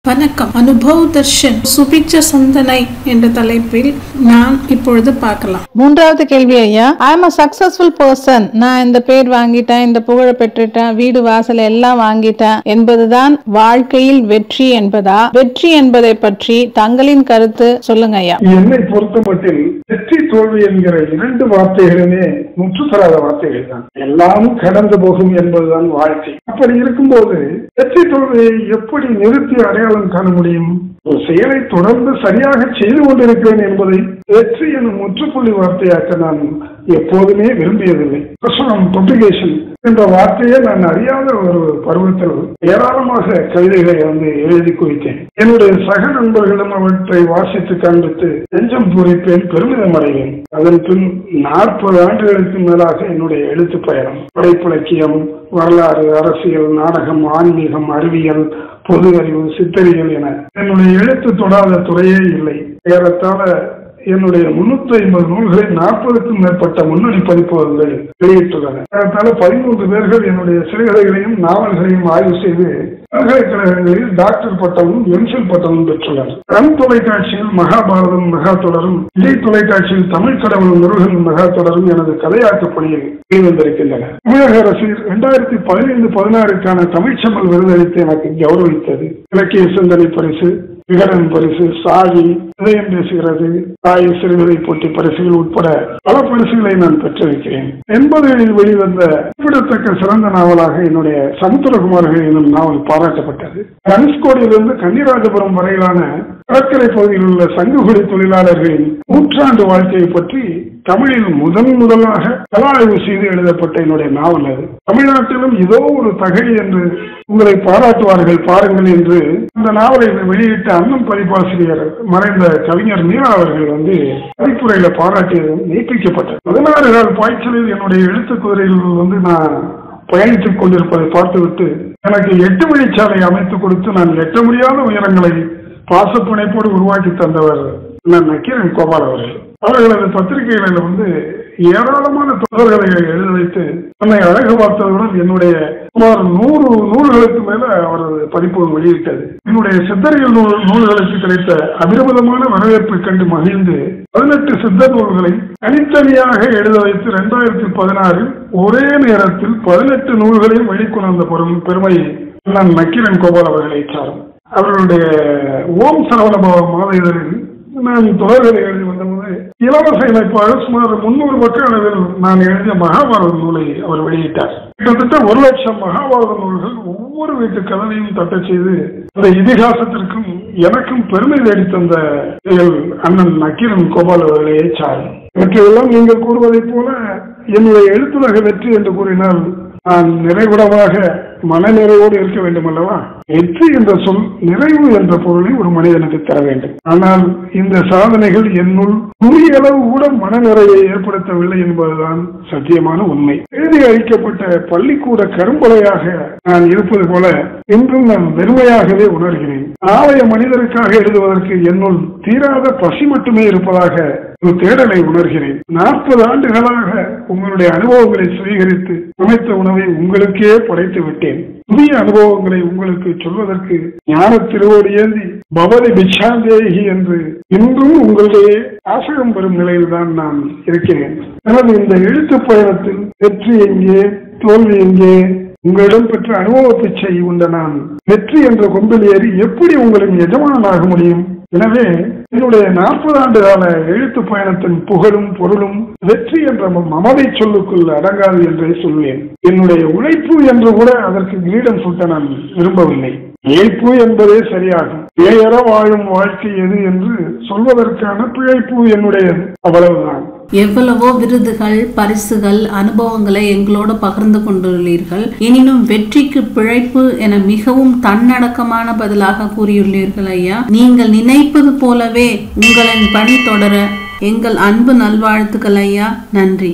வணக்கம் அனுபவ் தர்ஷன் சுபிக்ஷ சந்தனை என்ற தலைப்பில் நான் இப்பொழுது பார்க்கலாம் மூன்றாவது கேள்வி ஐயா I am a successful person நான் இந்த பேர் வாங்கிட்டேன் இந்த புகழ பெற்றுட்டேன் வீடு வாசல் எல்லாம் வாங்கிட்டேன் என்பதுதான் வாழ்க்கையில் வெற்றி என்பதா வெற்றி என்பதை பற்றி தங்களின் கருத்து சொல்லுங்க ஐயா என்னை பொறுத்தமட்டில் வெற்றி தோல்வி என்கிற இரண்டு வார்த்தைகளுமே முற்று பெறாத வார்த்தைகள் தான் எல்லாம் கடந்து போகும் என்பதுதான் வாழ்க்கை அப்படி இருக்கும்போது வெற்றி தோல்வியை எப்படி நிறுத்தி அடையாளம் காண முடியும் ஒரு செயலை தொடர்ந்து சரியாக செய்து கொண்டிருக்கிறேன் என்பதை வெற்றி எனும் முற்றுப்புள்ளி வார்த்தையாக்க நான் எப்போதுமே விரும்பியதில்லை பிரசனம் பப்ளிகேஷன் என்ற வார்த்தையை நான் அறியாத ஒரு பருவத்தில் ஏராளமாக கவிதைகளை வந்து எழுதி குவித்தேன் என்னுடைய சக நண்பர்களிடம் அவற்றை வாசித்து காண்பித்து நெஞ்சம் பூரிப்பேன் பெருமிதம் அடைவேன் அதன் பின் நாற்பது ஆண்டுகளுக்கு மேலாக என்னுடைய எழுத்து பயணம் படைப்பிலக்கியம் வரலாறு அரசியல் நாடகம் ஆன்மீகம் அறிவியல் பொது அறிவு சித்தறிவியல் என என்னுடைய எழுத்து தொடாத துறையே இல்லை ஏறத்தாழ என்னுடைய முன்னூத்தி ஐம்பது நூல்களை நாற்பதுக்கும் மேற்பட்ட முன்னணி பதிப்பகங்கள் வெளியிட்டுள்ளன ஏறத்தாழ பதிமூன்று பேர்கள் என்னுடைய சிறுகதைகளையும் நாவல்களையும் ஆய்வு செய்து பல்கலைக்கழகங்களில் டாக்டர் பட்டமும் எம்சில் பட்டமும் பெற்றுள்ளார் ரன் தொலைக்காட்சியில் மகாபாரதம் மகா தொடரும் விஜய் தொலைக்காட்சியில் தமிழ் கடவுள் முருகன் மகா தொடரும் எனது கதையாக்க பணியில் வெளிவந்திருக்கின்றன தமிழக அரசு இரண்டாயிரத்தி பதினைந்து பதினாறுக்கான தமிழ்ச்செம்மல் விருதளித்து எனக்கு கௌரவித்தது இலக்கிய சிந்தனை பரிசு விகடன் பரிசு சாவி இதயம் பேசுகிறது தாய் சிறுகதை போட்டி பரிசுகள் உட்பட பல பரிசுகளை நான் பெற்றிருக்கிறேன் எண்பதுகளில் வெளிவந்த குறிப்பிடத்தக்க சிறந்த நாவலாக என்னுடைய சமுத்திரகுமார்கள் என்னும் நாவல் பாராட்டப்பட்டது தனுஷ்கோடியிலிருந்து கன்னிராஜபுரம் வரையிலான கடற்கரை பகுதியில் உள்ள சங்குகுடி தொழிலாளர்களின் நூற்றாண்டு வாழ்க்கையை பற்றி தமிழில் முதன் முதலாக கலாய்வு செய்து எழுதப்பட்ட என்னுடைய நாவல் அது தமிழ்நாட்டிலும் இதோ ஒரு தகை என்று உங்களை பாராட்டுவார்கள் பாருங்கள் என்று அந்த நாவலை வெளியிட்ட அண்ணன் பதிப்பாசிரியர் மறைந்த கவிஞர் மீரா அவர்கள் வந்து பதிப்புரையில பாராட்டி மெய்ப்பிக்கப்பட்டது பதினாறு நாள் பாய்ச்சலில் என்னுடைய எழுத்து குதிரையில் வந்து நான் பயணித்துக் கொண்டிருப்பதை பார்த்துவிட்டு எனக்கு எட்டு வழிச்சாலை அமைத்துக் கொடுத்து நான் எட்ட முடியாத உயரங்களை பாசப்பிணைப்போடு உருவாக்கி தந்தவர் நான் நக்கீரன் கோபால் அவர்கள் அவர்களது பத்திரிகைகளில் வந்து ஏராளமான தொடர்களை எழுத வைத்து தன்னை அழகு பார்த்ததுடன் என்னுடைய சுமார் நூறு நூல்களுக்கு மேல அவரது பதிப்பு வெளியிட்டது என்னுடைய சித்தரியல் நூல் நூல்களுக்கு கிடைத்த அபிரமிதமான வரவேற்பை கண்டு மகிழ்ந்து பதினெட்டு சித்த நூல்களை தனித்தனியாக எழுத வைத்து இரண்டாயிரத்தி பதினாறில் ஒரே நேரத்தில் பதினெட்டு நூல்களையும் வெளிக்கொணர்ந்த பெரும் பெருமை நான் நக்கீரன் கோபால் அவர்களை சாரும் அவர்களுடைய ஓம் சரவணபவ மாத இதழில் நான் தொடர்களை எழுதி வந்தபோது இலவச இணைப்பாளர் சுமார் முன்னூறு பக்க அளவில் நான் எழுதிய மகாபாரத நூலை அவர் வெளியிட்டார் கிட்டத்தட்ட ஒரு லட்சம் மகாபாரத நூல்கள் ஒவ்வொரு வீட்டு கதவையும் தட்டச் செய்து அந்த இதிகாசத்திற்கும் எனக்கும் பெருமை தேடி தந்த செயல் அண்ணன் நக்கீரன் கோபால் அவர்களே சாரும் இவற்றையெல்லாம் நீங்கள் கூறுவதைப் போல என்னுடைய எழுத்துலக வெற்றி என்று கூறினால் நான் நிறைவிடமாக மனநிறைவோடு இருக்க வேண்டும் அல்லவா வெற்றி என்ற சொல் நிறைவு என்ற பொருளை ஒரு மனிதனுக்கு தர வேண்டும் ஆனால் இந்த சாதனைகள் என்னுள் துணியளவு கூட மனநிறைவை ஏற்படுத்தவில்லை என்பதுதான் சத்தியமான உண்மை எழுதி அளிக்கப்பட்ட பள்ளிக்கூட கரும்பலையாக நான் இருப்பது போல இன்றும் நான் வெறுமையாகவே உணர்கிறேன் நாளைய மனிதருக்காக எழுதுவதற்கு என்னுள் தீராத பசி மட்டுமே இருப்பதாக ஒரு தேடலை உணர்கிறேன் நாற்பது ஆண்டுகளாக உங்களுடைய அனுபவங்களை சுவீகரித்து சமைத்த உணவை உங்களுக்கே படைத்து விட்டேன் புதிய அனுபவங்களை உங்களுக்கு சொல்வதற்கு ஞான திருவோடு ஏந்தி பவதி பிச்சாந்தேகி என்று இன்றும் உங்களுடைய ஆசகம் பெறும் நிலையில்தான் நான் இருக்கிறேன் எனது இந்த எழுத்து பயணத்தில் வெற்றி எங்கே தோல்வி எங்கே உங்களிடம் பெற்ற அனுபவ பிச்சை உண்ட நான் வெற்றி என்ற கொம்பில் ஏறி எப்படி உங்களின் எஜமானாக முடியும் எனவே என்னுடைய நாற்பது ஆண்டு கால எழுத்து பயணத்தின் புகழும் பொருளும் வெற்றி என்ற மமதை சொல்லுக்குள் அடங்காது என்றே சொல்வேன் என்னுடைய உழைப்பு என்று கூட அதற்கு கிரீடம் சூட்ட நான் விரும்பவில்லை இழைப்பு என்பதே சரியாகும் இளையற வாழும் வாழ்க்கை எது என்று சொல்வதற்கான பிழைப்பு என்னுடையது அவ்வளவுதான் எவ்வளவோ விருதுகள் பரிசுகள் அனுபவங்களை எங்களோடு பகிர்ந்து கொண்டுள்ளீர்கள் எனினும் வெற்றிக்கு பிழைப்பு என மிகவும் தன்னடக்கமான பதிலாக கூறியுள்ளீர்கள் ஐயா நீங்கள் நினைப்பது போலவே உங்களின் பணி தொடர எங்கள் அன்பு நல்வாழ்த்துக்கள் ஐயா நன்றி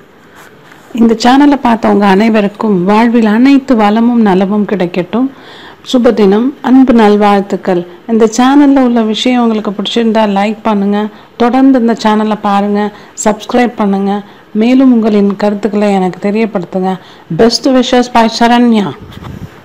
இந்த சேனலை பார்த்தவங்க அனைவருக்கும் வாழ்வில் அனைத்து வளமும் நலமும் கிடைக்கட்டும் சுபதினம் அன்பு நல்வாழ்த்துக்கள் இந்த சேனலில் உள்ள விஷயம் உங்களுக்கு பிடிச்சிருந்தா லைக் பண்ணுங்கள் தொடர்ந்து இந்த சேனலை பாருங்கள் சப்ஸ்கிரைப் பண்ணுங்கள் மேலும் உங்களின் கருத்துக்களை எனக்கு தெரியப்படுத்துங்க பெஸ்ட் விஷஸ் பை சரண்யா